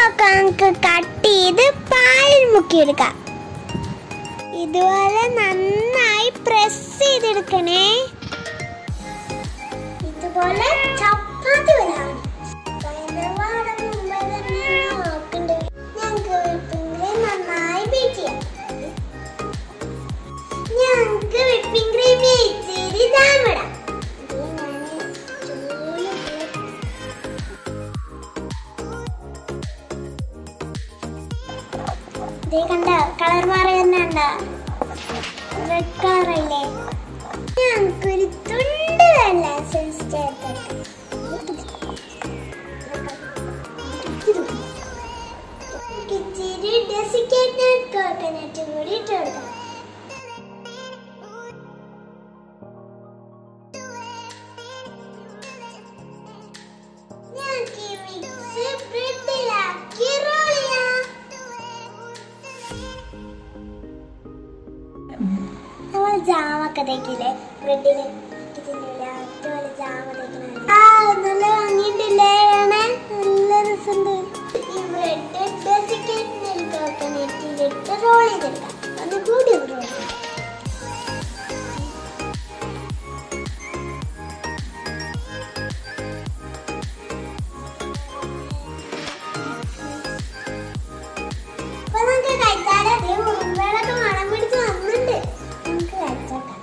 ഒക്കെ നമുക്ക് കട്ട് ചെയ്ത് പാലിൽ മുക്കിയെടുക്കാം ഇതുപോലെ നന്നായി പ്രസ് ചെയ്തെടുക്കണേ ഇതുപോലെ ചപ്പാത്തി വരാണ് ഞങ്ങൾക്ക് വിപ്പിംഗ് നന്നായി ബീറ്റ് ചെയ്യാം ഞങ്ങൾക്ക് വിപ്പിംഗ് ക്രീം ഇച്ചിരി ജാമിടാം ഇതേ കണ്ട കളർ മാറി തന്നെ കണ്ട റെഡ് കളർ അല്ലേ ഞങ്ങൾക്കൊരു തുണ്ട് വെള്ള എസൻസ് ചേർത്തെടുക്കാം ഇച്ചിരി ഡെസിക്കേറ്റഡ് കോക്കനട്ട് കൂടി ഇട്ട് കൊടുക്കാം ഞങ്ങൾക്ക് ഈ മിക്സ് ബ്രെഡിലാക്കി റോൾ ചെയ്യാം നമ്മൾ ജാമൊക്കെ തേക്കില്ലേ ബ്രെഡിന് ഇതിൻ്റെ അതുപോലെ ജാമ തേക്കണ ആ നല്ല ഭംഗിയുണ്ടല്ലേ കാണാൻ നല്ല രസമുണ്ട് ഈ ബ്രെഡ് ഡെസിക്കേറ്റിൽ കോക്കനട്ടിലിട്ട് റോൾ ചെയ്തെടുക്കാം ഒന്ന് കൂടി ഒന്ന് റോൾ ചെയ്യാം അപ്പൊ നമുക്ക് കഴിച്ചാലോ അതേ ഉറുമ്പുകളൊക്കെ മണം പിടിച്ച് വന്നിട്ടുണ്ട് നമുക്ക് കഴിച്ചോക്കാം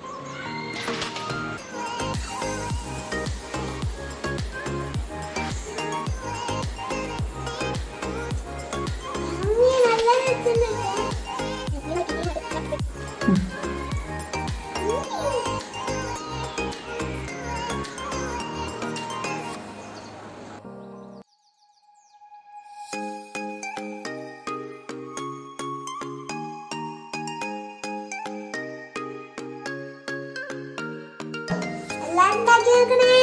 യമ്മി, നല്ല രസമുണ്ട്. എല്ലാം ഉണ്ടാക്കി വെക്കണേ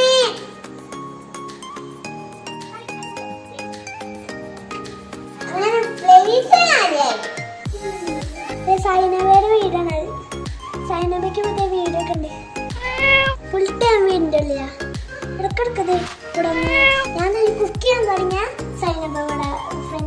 അങ്ങനെ പ്ലേറ്റ് സൈനബയുടെ വീടാണ് സൈനബയ്ക്ക് മറ്റേ വീടൊക്കെ ഉണ്ട് ഫുൾ ടൈം വീടുണ്ടല്ലോ ഇടക്കിടക്കത് ഇവിടെ വന്ന് ഞാൻ കുക്ക് ചെയ്യാൻ തുടങ്ങിയ സൈനബ ഇവിടെ